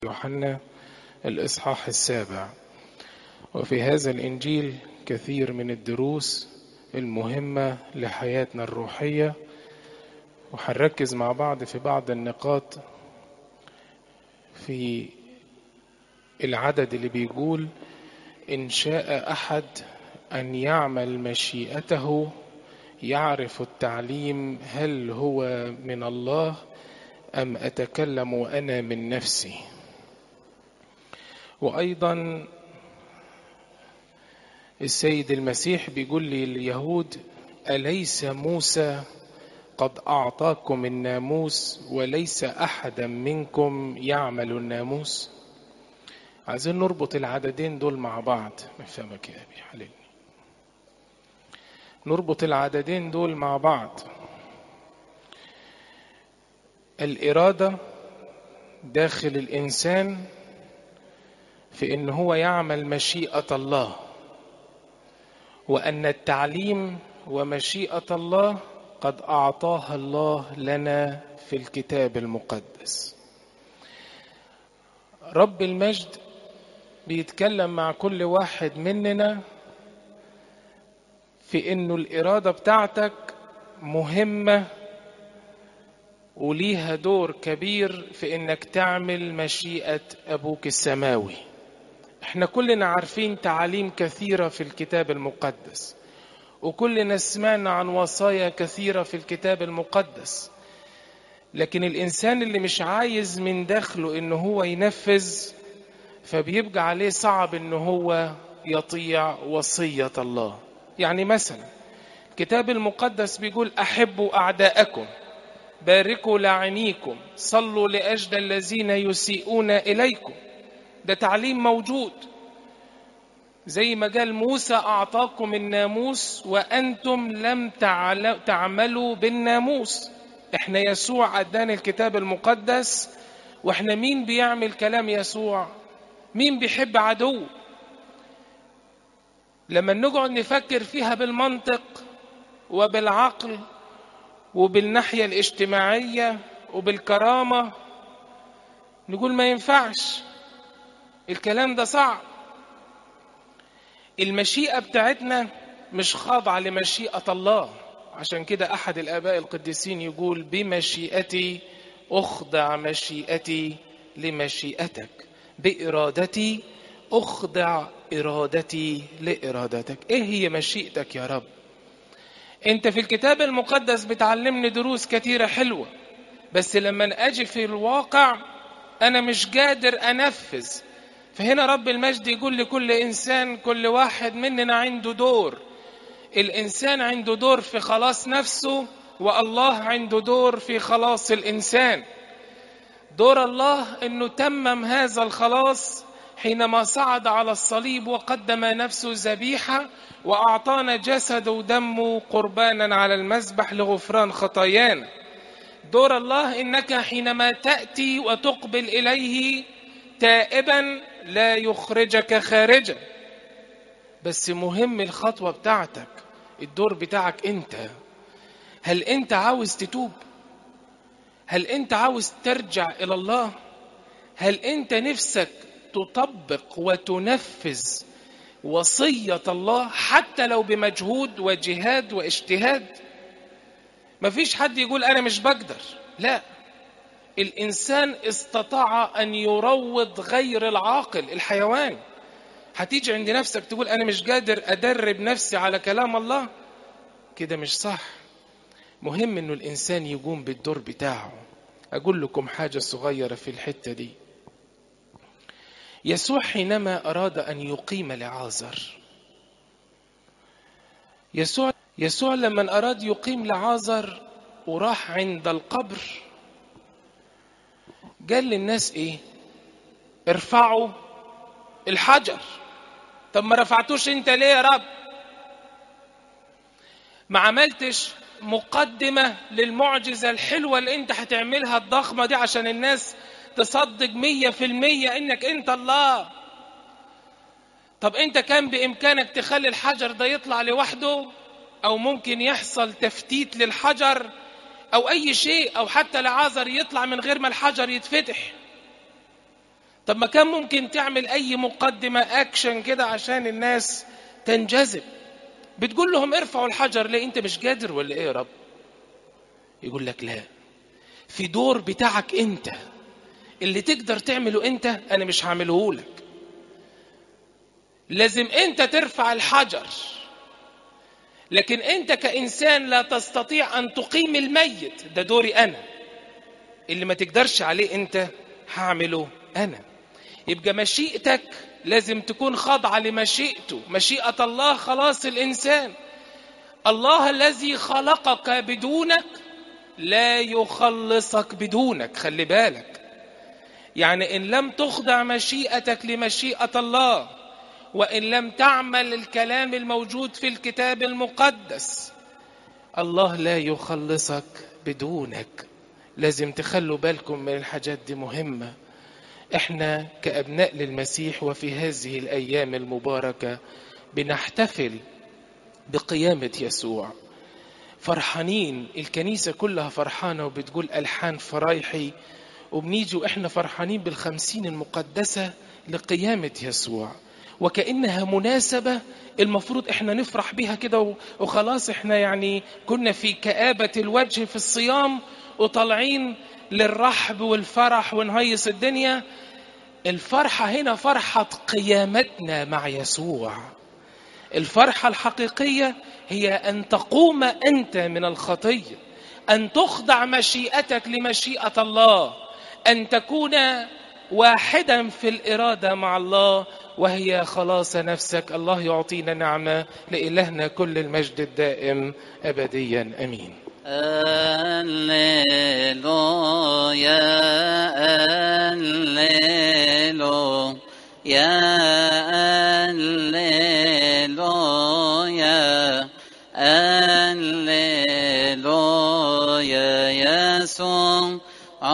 يوحنا الإصحاح السابع وفي هذا الإنجيل كثير من الدروس المهمة لحياتنا الروحية وهنركز مع بعض في بعض النقاط في العدد اللي بيقول إن شاء أحد أن يعمل مشيئته يعرف التعليم هل هو من الله أم أتكلم أنا من نفسي وأيضا السيد المسيح بيقول لليهود أليس موسى قد أعطاكم الناموس وليس أحدا منكم يعمل الناموس عايزين نربط العددين دول مع بعض مفهمك يا أبي حللني نربط العددين دول مع بعض الإرادة داخل الإنسان في ان هو يعمل مشيئه الله وان التعليم ومشيئه الله قد اعطاها الله لنا في الكتاب المقدس رب المجد بيتكلم مع كل واحد مننا في انه الاراده بتاعتك مهمه وليها دور كبير في انك تعمل مشيئه ابوك السماوي احنا كلنا عارفين تعاليم كثيرة في الكتاب المقدس وكلنا سمعنا عن وصايا كثيرة في الكتاب المقدس لكن الإنسان اللي مش عايز من داخله إن هو ينفذ فبيبقى عليه صعب إن هو يطيع وصية الله يعني مثلا الكتاب المقدس بيقول أحبوا أعداءكم باركوا لاعنيكم صلوا لأجل الذين يسيئون إليكم ده تعليم موجود زي ما قال موسى أعطاكم الناموس وأنتم لم تعملوا بالناموس احنا يسوع أدانا الكتاب المقدس واحنا مين بيعمل كلام يسوع مين بيحب عدو لما نقعد نفكر فيها بالمنطق وبالعقل وبالناحية الاجتماعية وبالكرامة نقول ما ينفعش الكلام ده صعب المشيئة بتاعتنا مش خاضعة لمشيئة الله عشان كده أحد الآباء القديسين يقول بمشيئتي أخضع مشيئتي لمشيئتك بإرادتي أخضع إرادتي لإرادتك إيه هي مشيئتك يا رب أنت في الكتاب المقدس بتعلمني دروس كتيرة حلوة بس لما أجي في الواقع أنا مش قادر أنفذ فهنا رب المجد يقول لكل إنسان كل واحد مننا عنده دور الإنسان عنده دور في خلاص نفسه والله عنده دور في خلاص الإنسان دور الله أنه تمم هذا الخلاص حينما صعد على الصليب وقدم نفسه ذبيحة وأعطانا جسد ودمه قربانا على المذبح لغفران خطايانا دور الله إنك حينما تأتي وتقبل إليه تائبا لا يخرجك خارجا بس مهم الخطوة بتاعتك الدور بتاعك انت هل انت عاوز تتوب هل انت عاوز ترجع الى الله هل انت نفسك تطبق وتنفذ وصية الله حتى لو بمجهود وجهاد واجتهاد مفيش حد يقول انا مش بقدر لا الإنسان استطاع أن يروض غير العاقل الحيوان هتيجي عند نفسك تقول أنا مش قادر أدرب نفسي على كلام الله كده مش صح مهم أنه الإنسان يقوم بالدور بتاعه أقول لكم حاجة صغيرة في الحتة دي يسوع حينما أراد أن يقيم لعازر يسوع يسوع لما أراد يقيم لعازر وراح عند القبر قال للناس ايه ارفعوا الحجر طب ما رفعتوش انت ليه يا رب ما عملتش مقدمة للمعجزة الحلوة اللي انت هتعملها الضخمة دي عشان الناس تصدق مية في المية انك انت الله طب انت كان بامكانك تخلي الحجر ده يطلع لوحده او ممكن يحصل تفتيت للحجر او اي شيء او حتى لعازر يطلع من غير ما الحجر يتفتح طب ما كان ممكن تعمل اي مقدمة اكشن كده عشان الناس تنجذب بتقول لهم ارفعوا الحجر ليه انت مش قادر ولا ايه يا رب يقول لك لا في دور بتاعك انت اللي تقدر تعمله انت انا مش هعمله لك لازم انت ترفع الحجر لكن انت كانسان لا تستطيع ان تقيم الميت ده دوري انا اللي ما تقدرش عليه انت هعمله انا يبقى مشيئتك لازم تكون خاضعه لمشيئته مشيئه الله خلاص الانسان الله الذي خلقك بدونك لا يخلصك بدونك خلي بالك يعني ان لم تخضع مشيئتك لمشيئه الله وان لم تعمل الكلام الموجود في الكتاب المقدس الله لا يخلصك بدونك لازم تخلوا بالكم من الحاجات دي مهمه احنا كابناء للمسيح وفي هذه الايام المباركه بنحتفل بقيامه يسوع فرحانين الكنيسه كلها فرحانه وبتقول الحان فرايحي وبنيجي واحنا فرحانين بالخمسين المقدسه لقيامه يسوع وكانها مناسبه المفروض احنا نفرح بيها كده وخلاص احنا يعني كنا في كابه الوجه في الصيام وطالعين للرحب والفرح ونهيص الدنيا الفرحة هنا فرحة قيامتنا مع يسوع الفرحة الحقيقية هي أن تقوم أنت من الخطية أن تخضع مشيئتك لمشيئة الله أن تكون واحدا في الإرادة مع الله وهي خلاص نفسك الله يعطينا نعمة لإلهنا كل المجد الدائم أبديا أمين هللويا هللويا هللويا هللويا يسوع